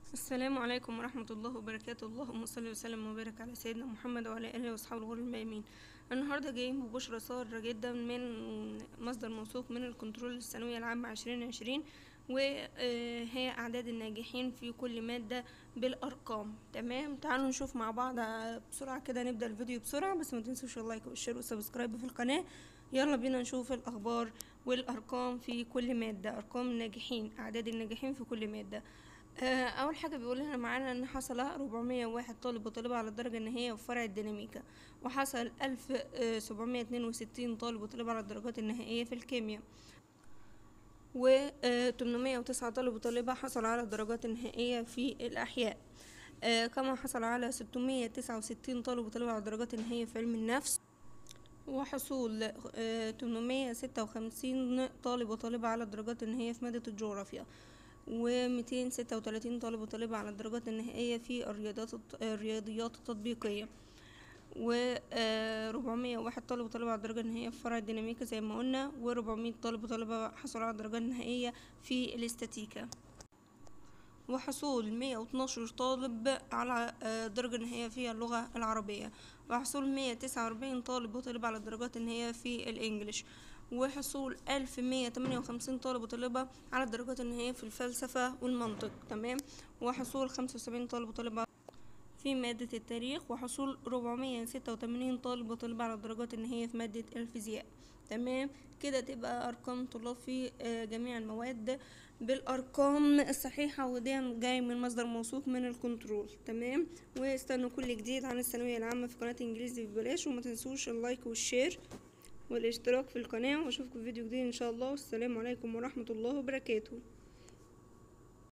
السلام عليكم ورحمة الله وبركاته اللهم صل وسلم وبارك على سيدنا محمد وعلى آله وأصحابه الغر الميامين النهاردة جايين ببشرى سارة جدا من مصدر موثوق من الكنترول الثانوية العامة عشرين عشرين وهي أعداد الناجحين في كل مادة بالأرقام تمام تعالوا نشوف مع بعض بسرعة كده نبدأ الفيديو بسرعة بس ما تنسوش اللايك والشير والسبسكرايب في القناة يلا بينا نشوف الأخبار والأرقام في كل مادة أرقام الناجحين أعداد الناجحين في كل مادة آه، اول حاجه بيقول لنا معانا ان حصل 401 طالب وطالبه على الدرجه النهائيه في فرع الديناميكا وحصل 1762 طالب وطالبه على الدرجات النهائيه في الكيمياء و 809 طالب وطالبه حصلوا على الدرجات النهائيه في الاحياء آه، كما حصل على 669 طالب وطالبه على الدرجات النهائيه في علم النفس وحصول آه، 856 طالب وطالبة على الدرجات النهائية في مادة الجغرافيا وميتين ستة وتلاتين طالب وطالبة على الدرجات النهائية في الرياضات الرياضيات التطبيقية وربعمية واحد طالب وطالبة على الدرجة النهائية في فرع الديناميكا زي ما قلنا وربعمية طالب وطالبة حصلوا على الدرجة النهائية في الاستاتيكا وحصول مية واتناشر طالب على الدرجة النهائية في اللغة العربية وحصول مية تسعة وأربعين طالب وطالبة على الدرجات النهائية في الإنجليش وحصول ألف مية تمانية وخمسين طالب وطالبة على الدرجات النهائية في الفلسفة والمنطق تمام وحصول خمسة وسبعين طالب وطالبة في مادة التاريخ وحصول ربعمية ستة وتمانين طالب وطالبة على الدرجات النهائية في مادة الفيزياء تمام كده تبقى أرقام طلاب في جميع المواد بالأرقام الصحيحة ودي جاي من مصدر موثوق من الكنترول تمام واستنوا كل جديد عن الثانوية العامة في قناة إنجليزي ببلاش وما تنسوش اللايك والشير والاشتراك في القناة واشوفكم في فيديو جديد ان شاء الله والسلام عليكم ورحمة الله وبركاته